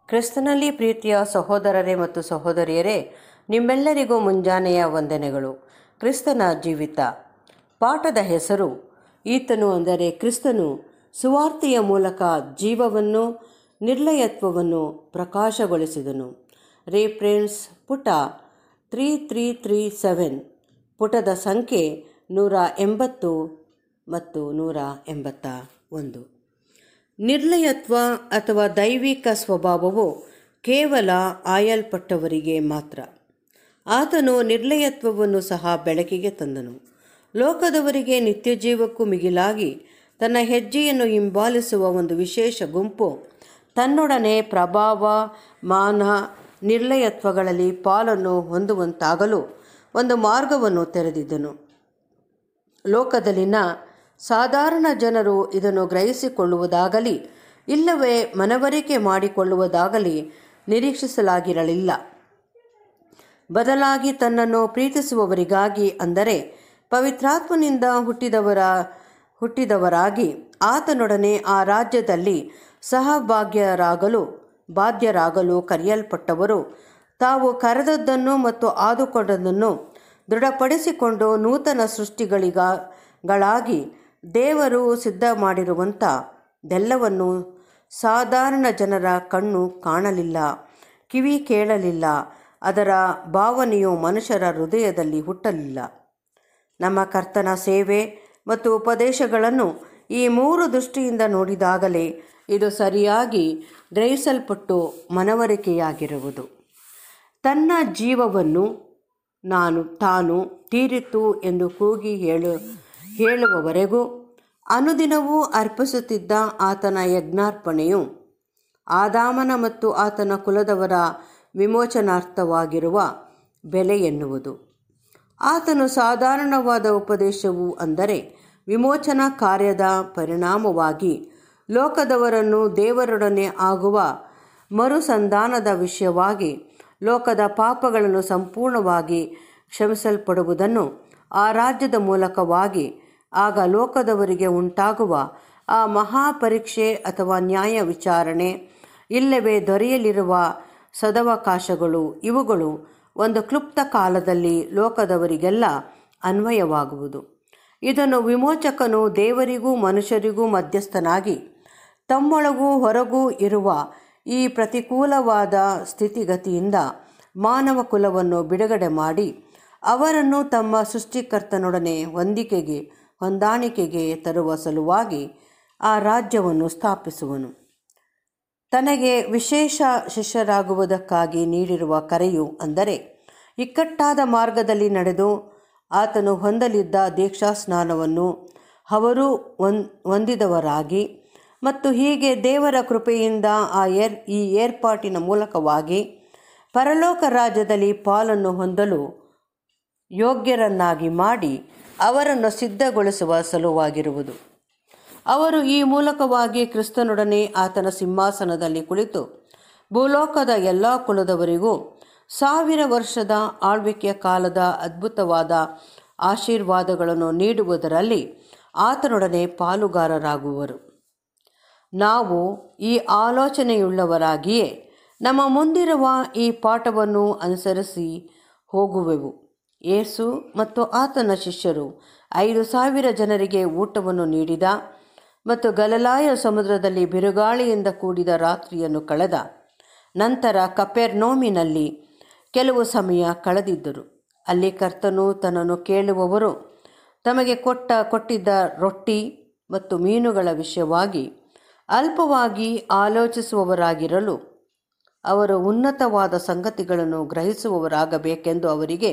ಕ್ರಿಸ್ತನಲ್ಲಿ ಪ್ರೀತಿಯ ಸಹೋದರರೇ ಮತ್ತು ಸಹೋದರಿಯರೇ ನಿಮ್ಮೆಲ್ಲರಿಗೂ ಮುಂಜಾನೆಯ ವಂದನೆಗಳು ಕ್ರಿಸ್ತನ ಜೀವಿತ ಪಾಠದ ಹೆಸರು ಈತನು ಅಂದರೆ ಕ್ರಿಸ್ತನು ಸುವಾರ್ತೆಯ ಮೂಲಕ ಜೀವವನ್ನು ನಿರ್ಲಯತ್ವವನ್ನು ಪ್ರಕಾಶಗೊಳಿಸಿದನು ರೇಫ್ರೆನ್ಸ್ ಪುಟ ತ್ರೀ ತ್ರೀ ತ್ರೀ ಸೆವೆನ್ ಪುಟದ ಸಂಖ್ಯೆ ನೂರ ಎಂಬತ್ತು ಮತ್ತು ನೂರ ಎಂಬತ್ತ ಒಂದು ನಿರ್ಲಯತ್ವ ಅಥವಾ ದೈವಿಕ ಸ್ವಭಾವವು ಕೇವಲ ಆಯಲ್ಪಟ್ಟವರಿಗೆ ಮಾತ್ರ ಆತನು ನಿರ್ಲಯತ್ವವನ್ನು ಸಹ ಬೆಳಕಿಗೆ ತಂದನು ಲೋಕದವರಿಗೆ ನಿತ್ಯಜೀವಕ್ಕೂ ಮಿಗಿಲಾಗಿ ತನ್ನ ಹೆಜ್ಜೆಯನ್ನು ಹಿಂಬಾಲಿಸುವ ಒಂದು ವಿಶೇಷ ಗುಂಪು ತನ್ನೊಡನೆ ಪ್ರಭಾವ ಮಾನ ನಿರ್ಲಯತ್ವಗಳಲ್ಲಿ ಪಾಲನ್ನು ಹೊಂದುವಂತಾಗಲು ಒಂದು ಮಾರ್ಗವನ್ನು ತೆರೆದಿದ್ದನು ಲೋಕದಲ್ಲಿನ ಸಾಧಾರಣ ಜನರು ಇದನ್ನು ಗ್ರಹಿಸಿಕೊಳ್ಳುವುದಾಗಲಿ ಇಲ್ಲವೇ ಮನವರಿಕೆ ಮಾಡಿಕೊಳ್ಳುವುದಾಗಲಿ ನಿರೀಕ್ಷಿಸಲಾಗಿರಲಿಲ್ಲ ಬದಲಾಗಿ ತನ್ನನ್ನು ಪ್ರೀತಿಸುವವರಿಗಾಗಿ ಅಂದರೆ ಪವಿತ್ರಾತ್ಮನಿಂದ ಹುಟ್ಟಿದವರ ಹುಟ್ಟಿದವರಾಗಿ ಆತನೊಡನೆ ಆ ರಾಜ್ಯದಲ್ಲಿ ಸಹಭಾಗ್ಯರಾಗಲು ಬಾಧ್ಯರಾಗಲು ಕರೆಯಲ್ಪಟ್ಟವರು ತಾವು ಕರೆದದ್ದನ್ನು ಮತ್ತು ಆದುಕೊಂಡದ್ದನ್ನು ದೃಢಪಡಿಸಿಕೊಂಡು ನೂತನ ಸೃಷ್ಟಿಗಳಿಗಾಗಿ ದೇವರು ಸಿದ್ಧ ಮಾಡಿರುವಂಥ ದೆಲ್ಲವನ್ನು ಸಾಧಾರಣ ಜನರ ಕಣ್ಣು ಕಾಣಲಿಲ್ಲ ಕಿವಿ ಕೇಳಲಿಲ್ಲ ಅದರ ಭಾವನೆಯು ಮನುಷ್ಯರ ಹೃದಯದಲ್ಲಿ ಹುಟ್ಟಲಿಲ್ಲ ನಮ್ಮ ಕರ್ತನ ಸೇವೆ ಮತ್ತು ಉಪದೇಶಗಳನ್ನು ಈ ಮೂರು ದೃಷ್ಟಿಯಿಂದ ನೋಡಿದಾಗಲೇ ಇದು ಸರಿಯಾಗಿ ಗ್ರಹಿಸಲ್ಪಟ್ಟು ಮನವರಿಕೆಯಾಗಿರುವುದು ತನ್ನ ಜೀವವನ್ನು ನಾನು ತಾನು ತೀರಿತು ಎಂದು ಕೂಗಿ ಹೇಳು ಹೇಳುವವರೆಗೂ ಅನುದಿನವೂ ಅರ್ಪಿಸುತ್ತಿದ್ದ ಆತನ ಯಜ್ಞಾರ್ಪಣೆಯು ಆದಾಮನ ಮತ್ತು ಆತನ ಕುಲದವರ ವಿಮೋಚನಾರ್ಥವಾಗಿರುವ ಬೆಲೆ ಎನ್ನುವುದು ಆತನು ಸಾಧಾರಣವಾದ ಉಪದೇಶವು ಅಂದರೆ ವಿಮೋಚನಾ ಕಾರ್ಯದ ಪರಿಣಾಮವಾಗಿ ಲೋಕದವರನ್ನು ದೇವರೊಡನೆ ಆಗುವ ಮರುಸಂಧಾನದ ವಿಷಯವಾಗಿ ಲೋಕದ ಪಾಪಗಳನ್ನು ಸಂಪೂರ್ಣವಾಗಿ ಕ್ಷಮಿಸಲ್ಪಡುವುದನ್ನು ಆ ರಾಜ್ಯದ ಮೂಲಕವಾಗಿ ಆಗ ಲೋಕದವರಿಗೆ ಉಂಟಾಗುವ ಆ ಮಹಾಪರೀಕ್ಷೆ ಅಥವಾ ನ್ಯಾಯ ವಿಚಾರಣೆ ಇಲ್ಲವೇ ದೊರೆಯಲಿರುವ ಸದವಕಾಶಗಳು ಇವುಗಳು ಒಂದು ಕ್ಲುಪ್ತ ಕಾಲದಲ್ಲಿ ಲೋಕದವರಿಗೆಲ್ಲ ಅನ್ವಯವಾಗುವುದು ಇದನ್ನು ವಿಮೋಚಕನು ದೇವರಿಗೂ ಮನುಷ್ಯರಿಗೂ ಮಧ್ಯಸ್ಥನಾಗಿ ತಮ್ಮೊಳಗೂ ಹೊರಗೂ ಇರುವ ಈ ಪ್ರತಿಕೂಲವಾದ ಸ್ಥಿತಿಗತಿಯಿಂದ ಮಾನವ ಕುಲವನ್ನು ಬಿಡುಗಡೆ ಮಾಡಿ ಅವರನ್ನು ತಮ್ಮ ಸೃಷ್ಟಿಕರ್ತನೊಡನೆ ಹೊಂದಿಕೆಗೆ ಹೊಂದಾಣಿಕೆಗೆ ತರುವ ಸಲುವಾಗಿ ಆ ರಾಜ್ಯವನ್ನು ಸ್ಥಾಪಿಸುವನು ತನಗೆ ವಿಶೇಷ ಶಿಷ್ಯರಾಗುವುದಕ್ಕಾಗಿ ನೀಡಿರುವ ಕರೆಯು ಅಂದರೆ ಇಕ್ಕಟ್ಟಾದ ಮಾರ್ಗದಲ್ಲಿ ನಡೆದು ಆತನು ಹೊಂದಲಿದ್ದ ದೀಕ್ಷಾಸ್ನಾನವನ್ನು ಅವರು ಹೊಂದಿದವರಾಗಿ ಮತ್ತು ಹೀಗೆ ದೇವರ ಕೃಪೆಯಿಂದ ಆ ಏರ್ ಈ ಏರ್ಪಾಟಿನ ಮೂಲಕವಾಗಿ ಪರಲೋಕ ರಾಜ್ಯದಲ್ಲಿ ಪಾಲನ್ನು ಹೊಂದಲು ಯೋಗ್ಯರನ್ನಾಗಿ ಮಾಡಿ ಅವರನ್ನು ಸಿದ್ಧಗೊಳಿಸುವ ಸಲುವಾಗಿರುವುದು ಅವರು ಈ ಮೂಲಕವಾಗಿ ಕ್ರಿಸ್ತನೊಡನೆ ಆತನ ಸಿಂಹಾಸನದಲ್ಲಿ ಕುಳಿತು ಭೂಲೋಕದ ಎಲ್ಲ ಕುಲದವರಿಗೂ ಸಾವಿರ ವರ್ಷದ ಆಳ್ವಿಕೆಯ ಕಾಲದ ಅದ್ಭುತವಾದ ಆಶೀರ್ವಾದಗಳನ್ನು ನೀಡುವುದರಲ್ಲಿ ಆತನೊಡನೆ ಪಾಲುಗಾರರಾಗುವರು ನಾವು ಈ ಆಲೋಚನೆಯುಳ್ಳವರಾಗಿಯೇ ನಮ್ಮ ಮುಂದಿರುವ ಈ ಪಾಠವನ್ನು ಅನುಸರಿಸಿ ಹೋಗುವೆವು ಯೇಸು ಮತ್ತು ಆತನ ಶಿಷ್ಯರು ಐದು ಸಾವಿರ ಜನರಿಗೆ ಊಟವನ್ನು ನೀಡಿದ ಮತ್ತು ಗಲಲಾಯ ಸಮುದ್ರದಲ್ಲಿ ಬಿರುಗಾಳಿಯಿಂದ ಕೂಡಿದ ರಾತ್ರಿಯನ್ನು ಕಳೆದ ನಂತರ ಕಪೆರ್ನೋಮಿನಲ್ಲಿ ಕೆಲವು ಸಮಯ ಕಳೆದಿದ್ದರು ಅಲ್ಲಿ ಕರ್ತನು ತನ್ನನ್ನು ಕೇಳುವವರು ತಮಗೆ ಕೊಟ್ಟ ಕೊಟ್ಟಿದ್ದ ರೊಟ್ಟಿ ಮತ್ತು ಮೀನುಗಳ ವಿಷಯವಾಗಿ ಅಲ್ಪವಾಗಿ ಆಲೋಚಿಸುವವರಾಗಿರಲು ಅವರು ಉನ್ನತವಾದ ಸಂಗತಿಗಳನ್ನು ಗ್ರಹಿಸುವವರಾಗಬೇಕೆಂದು ಅವರಿಗೆ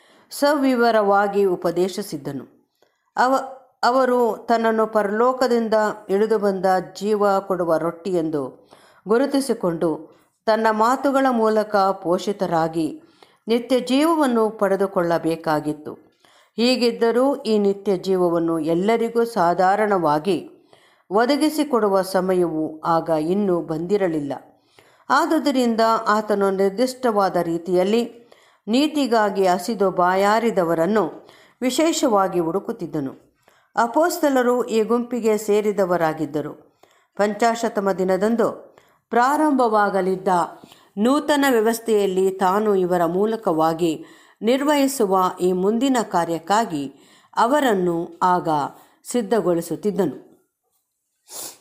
ಸವಿವರವಾಗಿ ಉಪದೇಶಿಸಿದ್ದನು ಅವ ಅವರು ತನ್ನನ್ನು ಪರಲೋಕದಿಂದ ಇಳಿದು ಬಂದ ಜೀವ ಕೊಡುವ ರೊಟ್ಟಿ ಎಂದು ಗುರುತಿಸಿಕೊಂಡು ತನ್ನ ಮಾತುಗಳ ಮೂಲಕ ಪೋಷಿತರಾಗಿ ನಿತ್ಯ ಜೀವವನ್ನು ಪಡೆದುಕೊಳ್ಳಬೇಕಾಗಿತ್ತು ಹೀಗಿದ್ದರೂ ಈ ನಿತ್ಯ ಜೀವವನ್ನು ಎಲ್ಲರಿಗೂ ಸಾಧಾರಣವಾಗಿ ಒದಗಿಸಿಕೊಡುವ ಸಮಯವು ಆಗ ಇನ್ನೂ ಬಂದಿರಲಿಲ್ಲ ಆದುದರಿಂದ ಆತನು ನಿರ್ದಿಷ್ಟವಾದ ರೀತಿಯಲ್ಲಿ ನೀತಿಗಾಗಿ ಹಸಿದು ಬಾಯಾರಿದವರನ್ನು ವಿಶೇಷವಾಗಿ ಹುಡುಕುತ್ತಿದ್ದನು ಅಪೋಸ್ತಲರು ಈ ಗುಂಪಿಗೆ ಸೇರಿದವರಾಗಿದ್ದರು ಪಂಚಾಶತಮ ದಿನದಂದು ಪ್ರಾರಂಭವಾಗಲಿದ್ದ ನೂತನ ವ್ಯವಸ್ಥೆಯಲ್ಲಿ ತಾನು ಇವರ ಮೂಲಕವಾಗಿ ನಿರ್ವಹಿಸುವ ಈ ಮುಂದಿನ ಕಾರ್ಯಕ್ಕಾಗಿ ಅವರನ್ನು ಆಗ ಸಿದ್ಧಗೊಳಿಸುತ್ತಿದ್ದನು